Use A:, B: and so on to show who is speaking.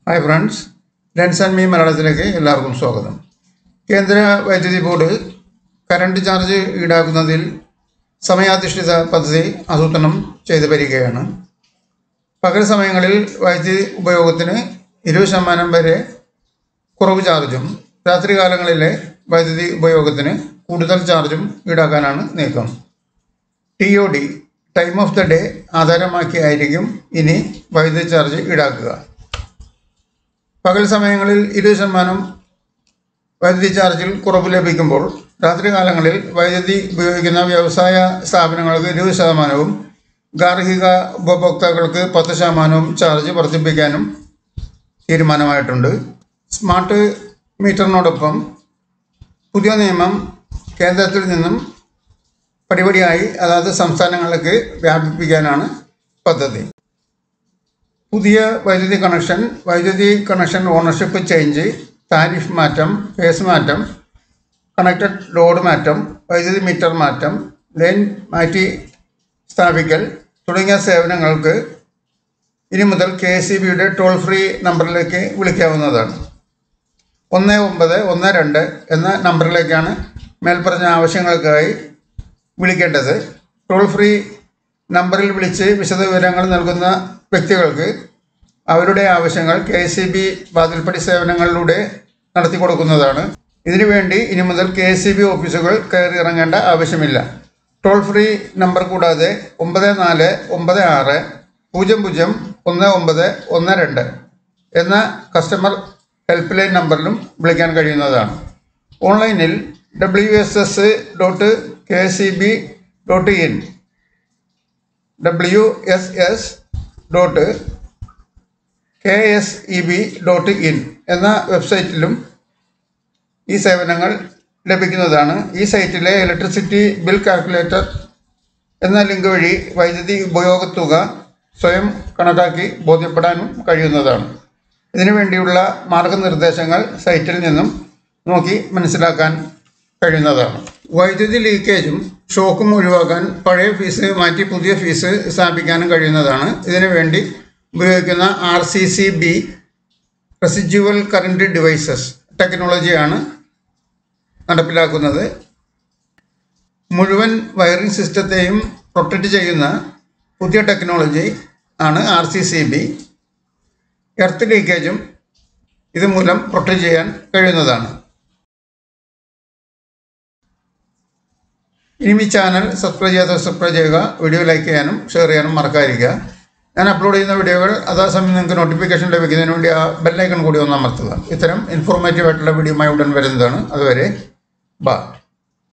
A: hi friends lens and me മലയാളത്തിലേക്ക് എല്ലാവർക്കും സ്വാഗതം കേന്ദ്ര വൈദ്യുതി ബോർഡ് കറണ്ട് ചാർജ് ഈടാക്കുന്നതിൽ സമയാധിഷ്ഠിത പദ്ധതി ആസൂത്രണം ചെയ്തു വരികയാണ് പകൽ സമയങ്ങളിൽ വൈദ്യുതി ഉപയോഗത്തിന് ഇരുപത് ശതമാനം വരെ കുറവ് ചാർജും രാത്രികാലങ്ങളിലെ വൈദ്യുതി ഉപയോഗത്തിന് കൂടുതൽ ചാർജും ഈടാക്കാനാണ് നീക്കം T O D time of the day ആധാരമാക്കിയായിരിക്കും ഇനി വൈദ്യുതി ചാർജ് ഈടാക്കുക പകൽ സമയങ്ങളിൽ ഇരുപത് ശതമാനം വൈദ്യുതി ചാർജിൽ കുറവ് ലഭിക്കുമ്പോൾ രാത്രികാലങ്ങളിൽ വൈദ്യുതി ഉപയോഗിക്കുന്ന വ്യവസായ സ്ഥാപനങ്ങൾക്ക് ഇരുപത് ശതമാനവും ഗാർഹിക ഉപഭോക്താക്കൾക്ക് പത്ത് ശതമാനവും ചാർജ് വർദ്ധിപ്പിക്കാനും തീരുമാനമായിട്ടുണ്ട് സ്മാർട്ട് മീറ്ററിനോടൊപ്പം പുതിയ നിയമം കേന്ദ്രത്തിൽ നിന്നും പടിപടിയായി അതാത് സംസ്ഥാനങ്ങളിലേക്ക് വ്യാപിപ്പിക്കാനാണ് പദ്ധതി പുതിയ വൈദ്യുതി കണക്ഷൻ വൈദ്യുതി കണക്ഷൻ ഓണർഷിപ്പ് ചേഞ്ച് താരിഫ് മാറ്റം ഫേസ് മാറ്റം കണക്റ്റഡ് ലോഡ് മാറ്റം വൈദ്യുതി മീറ്റർ മാറ്റം ലൈൻ മാറ്റി സ്ഥാപിക്കൽ തുടങ്ങിയ സേവനങ്ങൾക്ക് ഇനി മുതൽ കെ എസ് സി ബിയുടെ ടോൾ ഫ്രീ നമ്പറിലേക്ക് വിളിക്കാവുന്നതാണ് ഒന്ന് ഒമ്പത് ഒന്ന് രണ്ട് എന്ന നമ്പറിലേക്കാണ് മേൽപ്പറഞ്ഞ ആവശ്യങ്ങൾക്കായി വിളിക്കേണ്ടത് ടോൾ ഫ്രീ നമ്പറിൽ വിളിച്ച് വിശദവിവരങ്ങൾ നൽകുന്ന വ്യക്തികൾക്ക് അവരുടെ ആവശ്യങ്ങൾ കെ സി ബി വാതിൽപ്പടി സേവനങ്ങളിലൂടെ നടത്തി കൊടുക്കുന്നതാണ് ഇതിനുവേണ്ടി ഇനി മുതൽ കെ സി ബി ഓഫീസുകൾ കയറി ഇറങ്ങേണ്ട ആവശ്യമില്ല ടോൾ ഫ്രീ നമ്പർ കൂടാതെ ഒമ്പത് നാല് ഒമ്പത് ആറ് പൂജ്യം പൂജ്യം ഒന്ന് ഒമ്പത് ഒന്ന് രണ്ട് എന്ന കസ്റ്റമർ ഹെൽപ്പ് ലൈൻ നമ്പറിലും വിളിക്കാൻ കഴിയുന്നതാണ് ഓൺലൈനിൽ W S S dot K C B dot in W S S dot K S E B dot in എന്ന വെബ്സൈറ്റിലും ഈ സേവനങ്ങൾ ലഭിക്കുന്നതാണ് ഈ സൈറ്റിലെ ഇലക്ട്രിസിറ്റി ബിൽ കാൽക്കുലേറ്റർ എന്ന ലിങ്ക് വഴി വൈദ്യുതി ഉപയോഗത്തുക സ്വയം കണക്കാക്കി ബോധ്യപ്പെടാനും കഴിയുന്നതാണ് ഇതിനു വേണ്ടിയുള്ള മാർഗനിർദ്ദേശങ്ങൾ സൈറ്റിൽ നിന്നും നോക്കി മനസ്സിലാക്കാൻ കഴിയുന്നതാണ് വൈദ്യുതി ലീക്കേജും ഷോക്കും ഒഴിവാക്കാൻ പഴയ ഫീസ് മാറ്റി പുതിയ ഫീസ് സ്ഥാപിക്കാനും കഴിയുന്നതാണ് ഇതിനു വേണ്ടി ഉപയോഗിക്കുന്ന R C C B residual current devices ടെക്നോളജിയാണ് നടപ്പിലാക്കുന്നത് മുഴുവൻ വയറിംഗ് സിസ്റ്റത്തെയും പ്രൊട്ടക്റ്റ് ചെയ്യുന്ന പുതിയ ടെക്നോളജി ആണ് R C C B earth ലീക്കേജും ഇതുമൂലം പ്രൊട്ടക്റ്റ് ചെയ്യാൻ കഴിയുന്നതാണ് ഇനി ഈ ചാനൽ സബ്സ്ക്രൈബ് ചെയ്യാത്ത സബ്സ്ക്രൈബ് ചെയ്യുക വീഡിയോ ലൈക്ക് ചെയ്യാനും ഷെയർ ചെയ്യാനും മറക്കാതിരിക്കുക ഞാൻ അപ്ലോഡ് ചെയ്യുന്ന വീഡിയോകൾ അതാസമയം നിങ്ങൾക്ക് നോട്ടിഫിക്കേഷൻ ലഭിക്കുന്നതിന് വേണ്ടി ആ ബെല്ലൈക്കൺ കൂടി ഒന്ന് അമർത്തുക ഇത്തരം ഇൻഫോർമേറ്റീവ് ആയിട്ടുള്ള വീഡിയോയുമായി ഉടൻ വരുന്നതാണ് അതുവരെ ബാ